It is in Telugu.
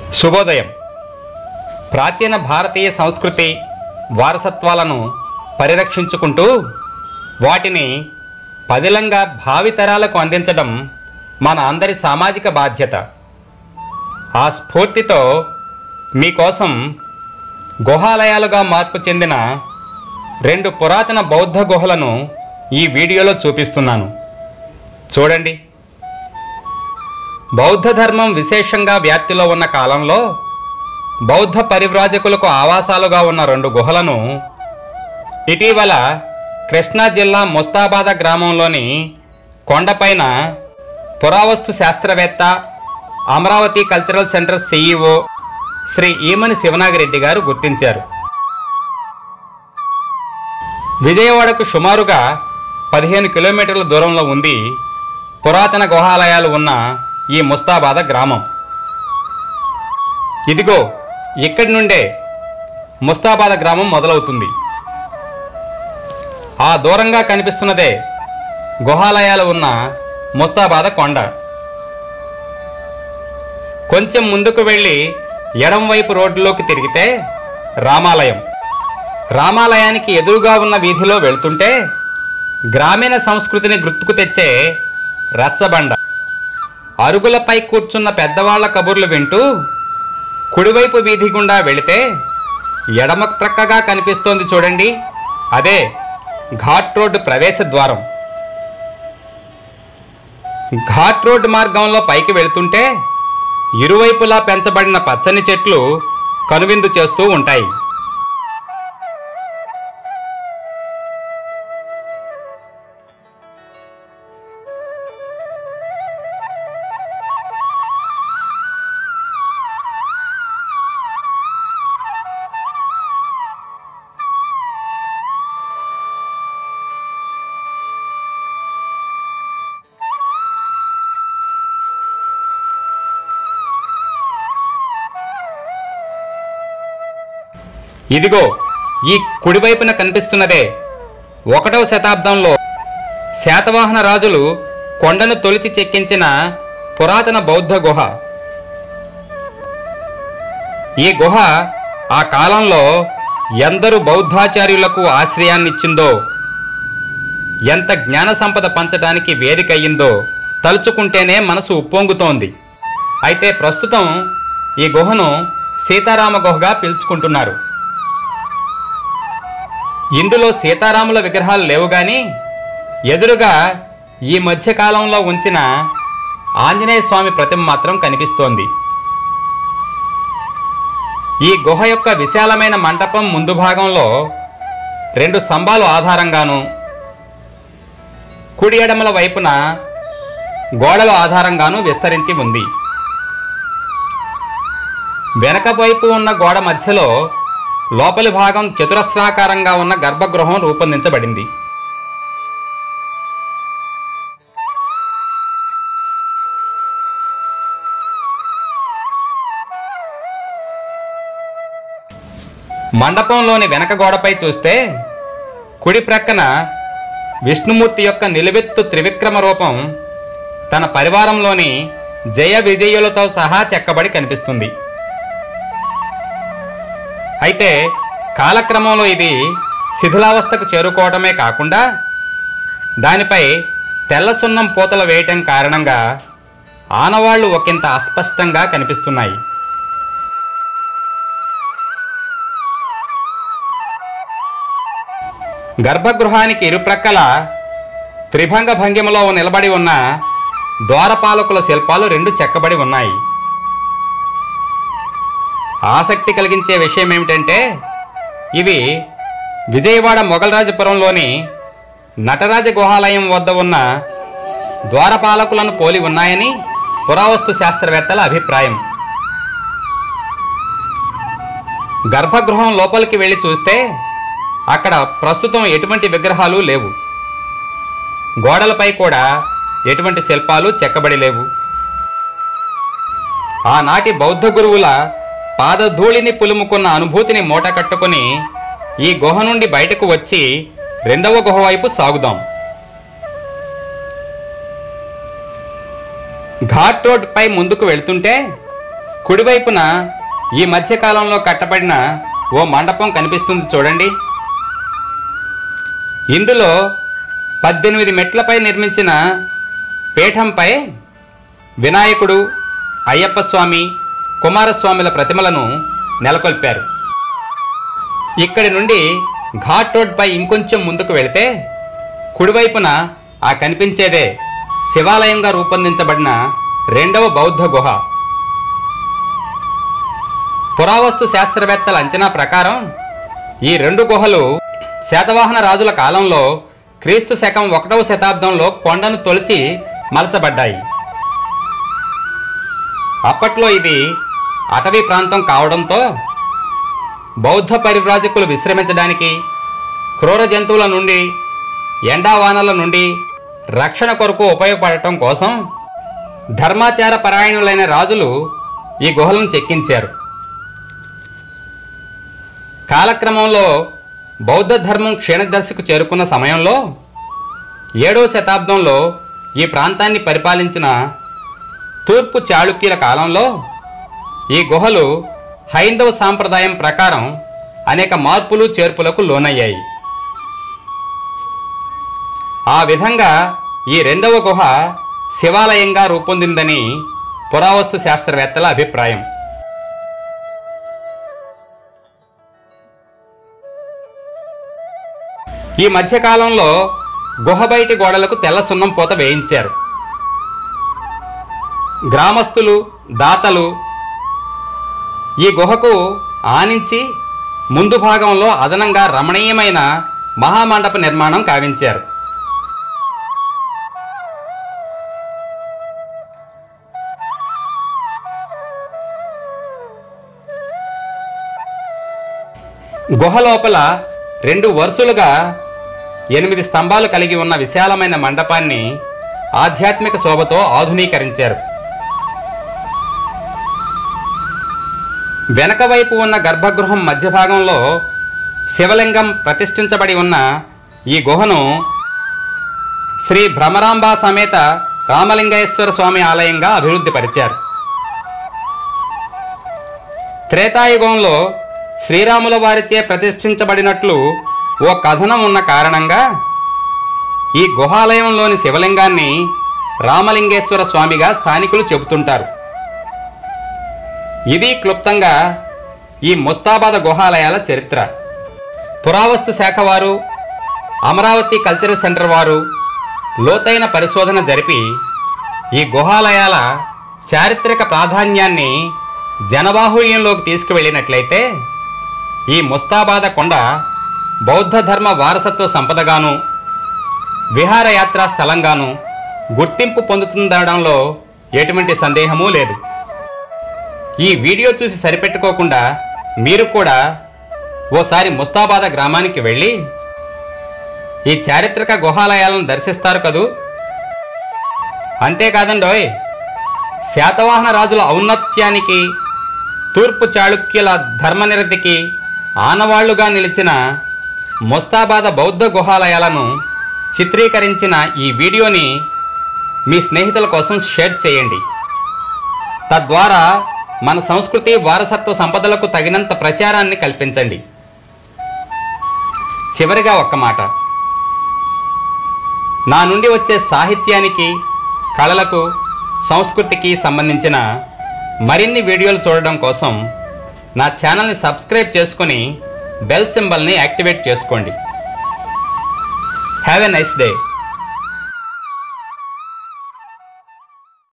శుభోదయం ప్రాచీన భారతీయ సంస్కృతి వారసత్వాలను పరిరక్షించుకుంటూ వాటిని పదిలంగా భావితరాలకు అందించడం మన అందరి సామాజిక బాధ్యత ఆ స్ఫూర్తితో మీకోసం గుహాలయాలుగా మార్పు చెందిన రెండు పురాతన బౌద్ధ గుహలను ఈ వీడియోలో చూపిస్తున్నాను చూడండి బౌద్ధ ధర్మం విశేషంగా వ్యాప్తిలో ఉన్న కాలంలో బౌద్ధ పరివ్రాజకులకు ఆవాసాలుగా ఉన్న రెండు గుహలను ఇటీవల కృష్ణా జిల్లా ముస్తాబాద గ్రామంలోని కొండపైన పురావస్తు శాస్త్రవేత్త Amaravati cultural centre CEO Shri Emani Sivanagireddy గారు గుర్తించారు విజయవాడకు సుమారుగా పదిహేను కిలోమీటర్ల దూరంలో ఉంది పురాతన గుహాలయాలు ఉన్న ఈ ముస్తాబాద గ్రామం ఇదిగో ఇక్కడి నుండే ముస్తాబాద గ్రామం మొదలవుతుంది ఆ దూరంగా కనిపిస్తున్నదే గుహాలయాలు ఉన్న ముస్తాబాద కొండ కొంచెం ముందుకు వెళ్ళి ఎడం వైపు రోడ్డులోకి తిరిగితే రామాలయం రామాలయానికి ఎదురుగా ఉన్న వీధిలో వెళ్తుంటే గ్రామీణ సంస్కృతిని గుర్తుకు తెచ్చే రచ్చబండ అరుగులపై కూర్చున్న పెద్దవాళ్ల కబుర్లు వింటూ కుడివైపు వీధి గుండా వెళితే ఎడమ ప్రక్కగా కనిపిస్తోంది చూడండి అదే ఘాట్ రోడ్డు ప్రవేశ ద్వారం ఘాట్ రోడ్డు మార్గంలో పైకి వెళుతుంటే ఇరువైపులా పెంచబడిన పచ్చని చెట్లు కనువిందు చేస్తూ ఉంటాయి ఇదిగో ఈ కుడివైపున కనిపిస్తున్నదే ఒకటవ శతాబ్దంలో శాతవాహన రాజులు కొండను తొలిచి చెక్కించిన పురాతన బౌద్ధ గుహ ఈ గుహ ఆ కాలంలో ఎందరు బౌద్ధాచార్యులకు ఆశ్రయాన్నిచ్చిందో ఎంత జ్ఞాన సంపద పంచడానికి వేదిక అయ్యిందో తలుచుకుంటేనే మనసు ఉప్పొంగుతోంది అయితే ప్రస్తుతం ఈ గుహను సీతారామ గుహగా పిలుచుకుంటున్నారు ఇందులో సీతారాముల విగ్రహాలు లేవు గాని ఎదురుగా ఈ మధ్యకాలంలో ఉంచిన ఆంజనేయ స్వామి ప్రతిమ మాత్రం కనిపిస్తోంది ఈ గుహ యొక్క విశాలమైన మంటపం ముందు భాగంలో రెండు స్తంభాలు ఆధారంగాను కుడి ఎడమల వైపున గోడల ఆధారంగాను విస్తరించి ఉంది వెనక వైపు ఉన్న గోడ మధ్యలో లోపలి భాగం చతురస్రాకారంగా ఉన్న గర్భగృహం రూపొందించబడింది మండపంలోని వెనక గోడపై చూస్తే కుడి ప్రక్కన విష్ణుమూర్తి యొక్క నిలువెత్తు త్రివిక్రమ రూపం తన పరివారంలోని జయ విజయులతో సహా చెక్కబడి కనిపిస్తుంది అయితే కాలక్రమంలో ఇది శిథిలావస్థకు చేరుకోవడమే కాకుండా దానిపై తెల్ల సున్నం పూతలు వేయటం కారణంగా ఆనవాళ్లు ఒకంత అస్పష్టంగా కనిపిస్తున్నాయి గర్భగృహానికి ఇరుప్రక్కల త్రిభంగ భంగిమలో నిలబడి ఉన్న ద్వారపాలకుల శిల్పాలు రెండు చెక్కబడి ఉన్నాయి ఆసక్తి కలిగించే విషయం ఏమిటంటే ఇవి విజయవాడ మొగలరాజపురంలోని నటరాజ గుహాలయం వద్ద ఉన్న ద్వారపాలకులను పోలి ఉన్నాయని పురావస్తు శాస్త్రవేత్తల అభిప్రాయం గర్భగృహం లోపలికి వెళ్ళి చూస్తే అక్కడ ప్రస్తుతం ఎటువంటి విగ్రహాలు లేవు గోడలపై కూడా ఎటువంటి శిల్పాలు చెక్కబడి లేవు ఆనాటి బౌద్ధ గురువుల పాదధూళిని పులుముకున్న అనుభూతిని మూట కట్టుకుని ఈ గుహ నుండి బయటకు వచ్చి రెండవ గుహ వైపు సాగుదాం ఘాట్ రోడ్ పై ముందుకు వెళ్తుంటే కుడివైపున ఈ మధ్యకాలంలో కట్టబడిన ఓ మండపం కనిపిస్తుంది చూడండి ఇందులో పద్దెనిమిది మెట్లపై నిర్మించిన పీఠంపై వినాయకుడు అయ్యప్ప స్వామి కుమారస్వామిల ప్రతిమలను నెలకొల్పారు ఇక్కడి నుండి ఘాట్ రోడ్పై ఇంకొంచెం ముందుకు వెళితే కుడివైపున ఆ కనిపించేదే శివాలయంగా రూపొందించబడిన రెండవ బౌద్ధ గుహ పురావస్తు శాస్త్రవేత్తల అంచనా ప్రకారం ఈ రెండు గుహలు శాతవాహన రాజుల కాలంలో క్రీస్తు శకం ఒకటవ శతాబ్దంలో కొండను తొలిచి మలచబడ్డాయి అప్పట్లో ఇది అటవీ ప్రాంతం కావడంతో బౌద్ధ పరివ్రాజకులు విశ్రమించడానికి క్రూర జంతువుల నుండి ఎండావానల నుండి రక్షణ కొరకు ఉపయోగపడటం కోసం ధర్మాచార పరాయణులైన రాజులు ఈ గుహలను చెక్కించారు కాలక్రమంలో బౌద్ధ ధర్మం క్షీణదశకు చేరుకున్న సమయంలో ఏడవ శతాబ్దంలో ఈ ప్రాంతాన్ని పరిపాలించిన తూర్పు చాళుక్యుల కాలంలో ఈ గుహలు హైందవ సాంప్రదాయం ప్రకారం అనేక మార్పులు చేర్పులకు లోనయ్యాయి ఆ విధంగా ఈ రెండవ గుహ శివాలయంగా రూపొందిందని పురావస్తు శాస్త్రవేత్తల అభిప్రాయం ఈ మధ్యకాలంలో గుహ బయటి గోడలకు తెల్ల సున్నం పూత వేయించారు గ్రామస్తులు దాతలు ఈ గుహకు ఆనించి ముందు భాగంలో అదనంగా రమణీయమైన మహామండప నిర్మాణం కావించారు గుహ లోపల రెండు వరుసలుగా ఎనిమిది స్తంభాలు కలిగి ఉన్న విశాలమైన మండపాన్ని ఆధ్యాత్మిక శోభతో ఆధునీకరించారు వెనక వైపు ఉన్న గర్భగృహం మధ్య భాగంలో శివలింగం ప్రతిష్ఠించబడి ఉన్న ఈ గుహను శ్రీ భ్రమరాంబ సమేత రామలింగేశ్వర స్వామి ఆలయంగా అభివృద్ధి పరిచారు త్రేతాయుగంలో శ్రీరాముల వారిచే ప్రతిష్ఠించబడినట్లు ఓ కథనం ఉన్న కారణంగా ఈ గుహాలయంలోని శివలింగాన్ని రామలింగేశ్వర స్వామిగా స్థానికులు చెబుతుంటారు ఇది క్లుప్తంగా ఈ ముస్తాబాద గుహాలయాల చరిత్ర పురావస్తు శాఖ వారు అమరావతి కల్చరల్ సెంటర్ వారు లోతైన పరిశోధన జరిపి ఈ గుహాలయాల చారిత్రక ప్రాధాన్యాన్ని జనబాహుళ్యంలోకి తీసుకువెళ్ళినట్లయితే ఈ ముస్తాబాద కొండ బౌద్ధ ధర్మ వారసత్వ సంపదగాను విహారయాత్రా స్థలంగాను గుర్తింపు పొందుతుందనడంలో ఎటువంటి సందేహమూ లేదు ఈ వీడియో చూసి సరిపెట్టుకోకుండా మీరు కూడా ఓసారి ముస్తాబాద గ్రామానికి వెళ్ళి ఈ చారిత్రక గుహాలయాలను దర్శిస్తారు కదూ అంతేకాదండోయ్ శాతవాహన రాజుల ఔన్నత్యానికి తూర్పు చాళుక్యుల ధర్మనిరతికి ఆనవాళ్లుగా నిలిచిన ముస్తాబాద బౌద్ధ గుహాలయాలను చిత్రీకరించిన ఈ వీడియోని మీ స్నేహితుల కోసం షేర్ చేయండి తద్వారా మన సంస్కృతి వారసత్వ సంపదలకు తగినంత ప్రచారాన్ని కల్పించండి చివరిగా ఒక్క మాట నా నుండి వచ్చే సాహిత్యానికి కళలకు సంస్కృతికి సంబంధించిన మరిన్ని వీడియోలు చూడడం కోసం నా ఛానల్ని సబ్స్క్రైబ్ చేసుకొని బెల్ సింబల్ని యాక్టివేట్ చేసుకోండి హ్యావ్ ఎ నైస్ డే